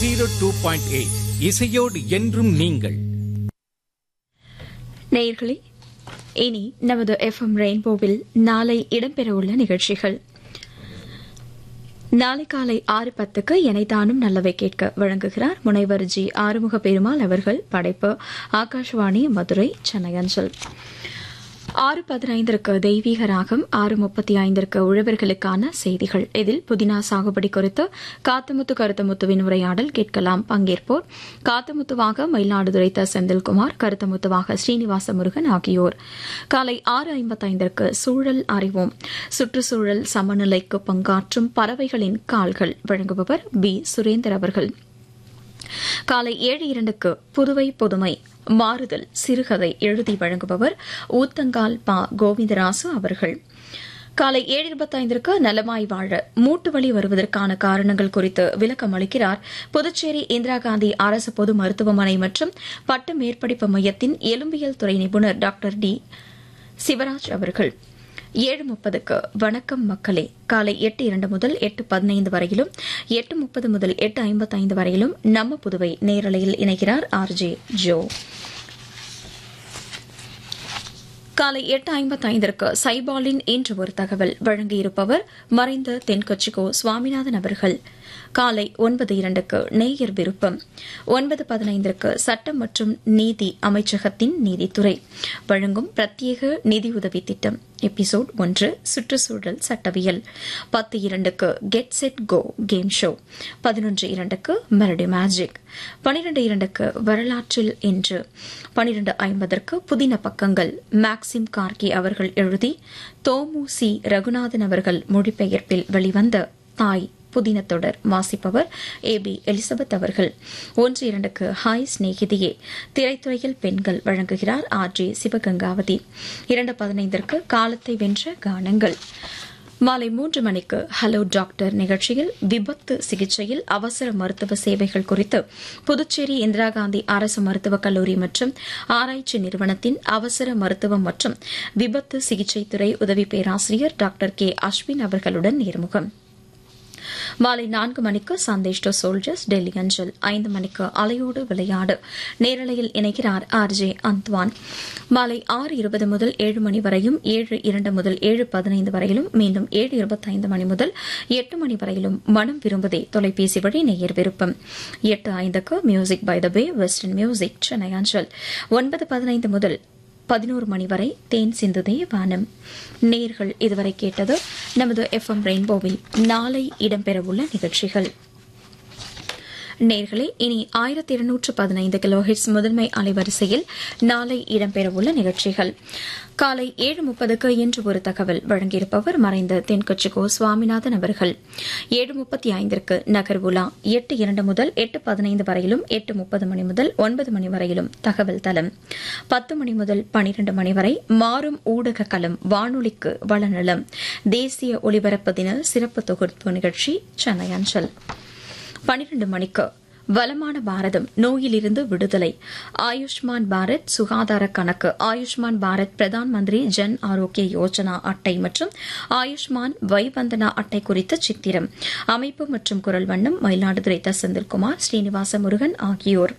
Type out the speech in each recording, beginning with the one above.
zero two point eight இசையோடு என்றும் நீங்கள் நேயர்களே இனி நமது எஃப்எம் ரெயின்போவில் நாளை இடம்பெறவுள்ள நிகழ்ச்சிகள் நாளை காலை ஆறு பத்துக்கு எனைத்தானும் நல்லவை கேட்க வழங்குகிறார் முனைவர் ஜி ஆறுமுக பெருமாள் அவர்கள் படைப்பு ஆகாஷ்வாணி மதுரை சென்னை அஞ்சல் ஆறு பதினைந்திற்கு தெய்வீக ராகம் ஆறு முப்பத்தி ஐந்திற்கு உழவர்களுக்கான செய்திகள் இதில் புதினா சாகுபடி குறித்து காத்தமுத்து கருத்தமுத்துவின் உரையாடல் கேட்கலாம் பங்கேற்போர் காத்தமுத்துவாக மயிலாடுதுறை த செந்தில்குமார் கருத்தமுத்துவாக ஸ்ரீனிவாச முருகன் ஆகியோர் காலை ஆறு ஐம்பத்தைந்திற்கு சூழல் அறிவோம் சுற்றுச்சூழல் சமநிலைக்கு பங்காற்றும் பறவைகளின் கால்கள் வழங்குபவர் பி சுரேந்தர் அவர்கள் காலை ஏழு இரண்டுக்கு புதுவை புதுமை மாறுதல் சிறுகதை எழுதி வழங்குபவர் ஊத்தங்கால் பா கோவிந்தராசு அவர்கள் காலை ஏழு இருபத்தைந்திற்கு நலமாய் வாழ மூட்டு வலி வருவதற்கான காரணங்கள் குறித்து விளக்கம் அளிக்கிறார் புதுச்சேரி இந்திரா காந்தி அரசு பொது மருத்துவமனை மற்றும் பட்ட மேற்படிப்பு மையத்தின் எலும்பியல் துறை நிபுணர் டாக்டர் டி சிவராஜ் அவர்கள் ஏழு முப்பதுக்கு வணக்கம் மக்களே காலை எட்டு இரண்டு முதல் எட்டு பதினைந்து வரையிலும் எட்டு முப்பது முதல் எட்டு ஐம்பத்தைந்து வரையிலும் நம்ம புதுவை நேரலையில் இணைகிறார் ஆர் ஜே ஜோ காலை எட்டு ஐம்பத்தைந்திற்கு சைபாலின் இன்று ஒரு தகவல் வழங்கியிருப்பவர் மறைந்த தென்கட்சிகோ சுவாமிநாதன் அவர்கள் காலை ஒன்பது இரண்டுக்கு நேயர் விருப்பம் ஒன்பது பதினைந்திற்கு சட்டம் மற்றும் நீதி அமைச்சகத்தின் நீதித்துறை வழங்கும் பிரத்யேக நிதியுதவி திட்டம் எபிசோட் ஒன்று சுற்றுச்சூழல் சட்டவியல் பத்து இரண்டுக்கு get set go game show பதினொன்று இரண்டுக்கு மெலடி மேஜிக் பனிரெண்டு இரண்டுக்கு வரலாற்றில் இன்று பனிரெண்டு ஐம்பதற்கு புதின பக்கங்கள் மேக்சிம் கார்கி அவர்கள் எழுதி தோமு சி ரகுநாதன் அவர்கள் மொழிபெயர்ப்பில் வெளிவந்த தாய் புதின தொடர் வாசிப்பவர் ஏ பி எலிசபெத் அவர்கள் ஒன்று இரண்டுக்கு ஹாய் சிநேகிதியே திரைத்துறையில் பெண்கள் வழங்குகிறார் ஆர் ஜே சிவகங்காவதி இரண்டு பதினைந்திற்கு காலத்தை வென்ற கானங்கள் மாலை மூன்று மணிக்கு ஹலோ டாக்டர் நிகழ்ச்சியில் விபத்து சிகிச்சையில் அவசர மருத்துவ சேவைகள் குறித்து புதுச்சேரி இந்திரா காந்தி அரசு மருத்துவக் கல்லூரி மற்றும் ஆராய்ச்சி நிறுவனத்தின் அவசர மருத்துவம் மற்றும் விபத்து சிகிச்சை துறை உதவி பேராசிரியர் டாக்டர் கே அஸ்வின் அவர்களுடன் நேர்முகம் மாலை நான்கு மணிக்கு சந்தேஷ் டு சோல்ஜர்ஸ் டெல்லி அஞ்சல் ஐந்து மணிக்கு அலையோடு விளையாடு நேரலையில் இணைகிறார் ஆர் ஜே அந்த்வான் மாலை ஆறு இருபது முதல் ஏழு மணி வரையும் ஏழு இரண்டு முதல் ஏழு பதினைந்து வரையிலும் மீண்டும் ஏழு இருபத்தைந்து மணி முதல் எட்டு மணி வரையிலும் மனம் விரும்புதே தொலைபேசி வழி நேயர் விருப்பம் எட்டு ஐந்துக்கு music by the bay western music Chennai அஞ்சல் ஒன்பது பதினைந்து முதல் பதினோரு மணி வரை தேன் சிந்துதே வானம் நேர்கள் இதுவரை கேட்டது நமது எஃப் எம் ரெயின்போவில் நாளை இடம்பெறவுள்ள நிகழ்ச்சிகள் நேர்களே இனி ஆயிரத்தி இருநூற்று பதினைந்து கிலோஹெட்ஸ் முதன்மை அலைவரிசையில் நாளை இடம்பெறவுள்ள நிகழ்ச்சிகள் காலை ஏழு முப்பதுக்கு இன்று ஒரு தகவல் வழங்கியிருப்பவர் மறைந்த தென்கட்சிகோ சுவாமிநாதன் அவர்கள் ஏழு முப்பத்தி ஐந்திற்கு நகர் உலா எட்டு இரண்டு முதல் எட்டு பதினைந்து வரையிலும் எட்டு முப்பது மணி முதல் ஒன்பது மணி வரையிலும் தகவல் தளம் பத்து மணி முதல் பனிரண்டு மணி வரை மாறும் ஊடக களம் வானொலிக்கு வளநலம் தேசிய ஒலிபரப்பு தின சிறப்பு தொகுப்பு நிகழ்ச்சி சென்னை அஞ்சல் பனிரண்டு மணிக்கு வளமான பாரதம் நோயிலிருந்து விடுதலை ஆயுஷ்மான் பாரத் சுகாதார கணக்கு ஆயுஷ்மான் பாரத் பிரதான் மந்திரி ஜன் ஆரோக்கிய யோஜனா அட்டை மற்றும் ஆயுஷ்மான் வைவந்தனா அட்டை குறித்த சித்திரம் அமைப்பு மற்றும் குரல் வண்ணம் மயிலாடுதுறை த செந்தில்குமார் ஸ்ரீனிவாச முருகன் ஆகியோர்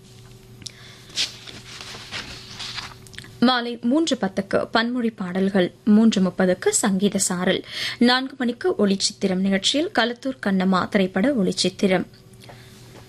மாலை மூன்று பத்துக்கு பன்மொழி பாடல்கள் மூன்று முப்பதுக்கு சங்கீத சாரல் நான்கு மணிக்கு ஒளிச்சித்திரம் நிகழ்ச்சியில் களத்தூர் கண்ணம்மா திரைப்பட ஒளிச்சித்திரம்